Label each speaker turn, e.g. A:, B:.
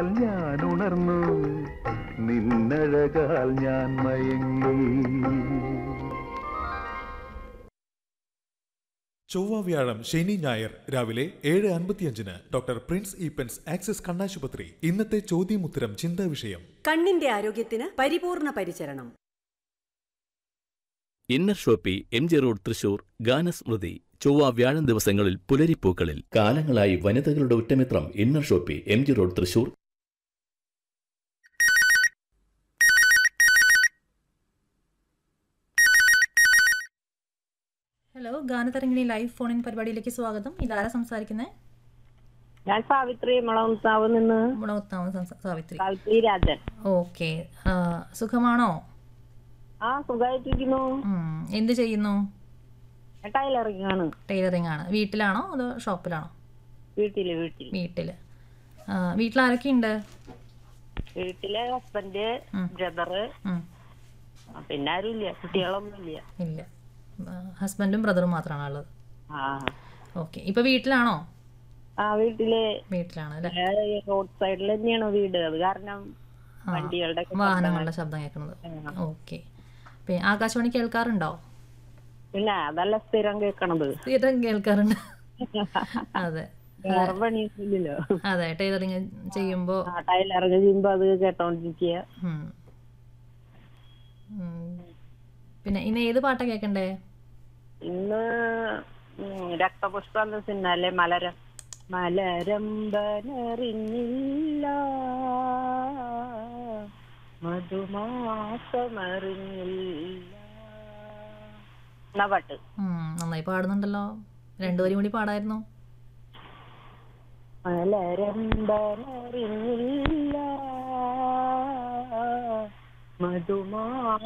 A: ഞാൻ ഉണർന്നു നിന്നഴകാൽ ഞാൻ മയങ്ങി
B: ചൊവ്വ വ്യാഴം ശനി ഞായർ രാവിലെ ഏഴ് അൻപത്തിയഞ്ചിന് ഡോക്ടർ പ്രിൻസ് ഈപ്പൻസ് ആക്സിസ് കണ്ണാശുപത്രി ഇന്നത്തെ ചോദ്യമുത്തരം ചിന്താ വിഷയം
C: കണ്ണിന്റെ ആരോഗ്യത്തിന് പരിപൂർണ പരിചരണം
D: inner shoppe M G road Thrissur ഗാനസ്മൃതി ചൊവ്വ വ്യാഴം ദിവസങ്ങളിൽ പുലരിപ്പൂക്കളിൽ കാലങ്ങളായി വനിതകളുടെ ഉറ്റമിത്രം inner shoppe M G road Thrissur
E: hello ഗാനതരംഗിണി ലൈവ് ഫോൺ ഇൻ പരിപാടിയിലേക്ക് സ്വാഗതം ഇതാരാ സംസാരിക്കുന്നത്
F: ഞാൻ സാവിത്രി മുളകുത്താവ് നിന്ന്
E: മുളകുത്താമ സാവിത്രി
F: സാവിത്രി രാജൻ
E: ഓക്കെ സുഖമാണോ
F: ആ സുഖമായിട്ടിരിക്കുന്നു
E: ഉം, എന്ത് ചെയ്യുന്നു
F: ഞാൻ ടൈലറിംഗ് ആണ്
E: ടൈലറിംഗ് ആണ് വീട്ടിലാണോ അതോ ഷോപ്പിലാണോ
F: വീട്ടില് വീട്ടിൽ
E: വീട്ടിൽ വീട്ടിൽ ആരൊക്കെയുണ്ട്
F: വീട്ടിലെ ഹസ്ബൻഡ്
E: ഉം.
F: ബ്രദറ്
E: ഉം,
F: പിന്നെ ആരും ഇല്ല കുട്ടികളൊന്നും ഇല്ല
E: ഇല്ല ഹസ്ബൻഡും ബ്രദറും മാത്രമാണോ ഉള്ളത്
F: ആ
E: ഓക്കെ ഇപ്പൊ വീട്ടിലാണോ
F: ആ വീട്ടില്
E: വീട്ടിലാണ് അല്ലേ
F: റോഡ് സൈഡിൽ തന്നെയാണ് വീട് അത് കാരണം
E: ആ,
F: വണ്ടികളുടെ ഒക്കെ
E: വാഹനങ്ങളുടെ ശബ്ദം കേൾക്കുന്നത് ഓക്കെ പിന്നെ ആകാശവാണി കേൾക്കാറുണ്ടോ
F: പിന്നെ അതല്ല സ്ഥിരം കേൾക്കണത്
E: സ്ഥിരം കേൾക്കാറുണ്ട് അതെ
F: വേറെ പണിയൊന്നുമില്ലല്ലോ
E: അതെ ടൈലറിങ് ചെയ്യുമ്പോൾ
F: ആ ടൈലറിംഗ് ചെയ്യുമ്പോ അത് കേട്ടോണ്ടിരിക്കുക
E: ഉം. ഉം. പിന്നെ ഇന്ന് ഏത് പാട്ടാ കേൾക്കണ്ടേ
F: ഇന്ന് ഉം, രക്തപുഷ്പം എന്ന സിനിമയിലെ മലരം മലരമ്പനറിഞ്ഞില്ല മധുമാസമറിഞ്ഞില്ല എന്നാ പാട്ട്
E: ഉം, നന്നായി പാടുന്നുണ്ടല്ലോ രണ്ടുപേരും കൂടി പാടായിരുന്നു
F: മലരമ്പനറിഞ്ഞില്ല മധുമാ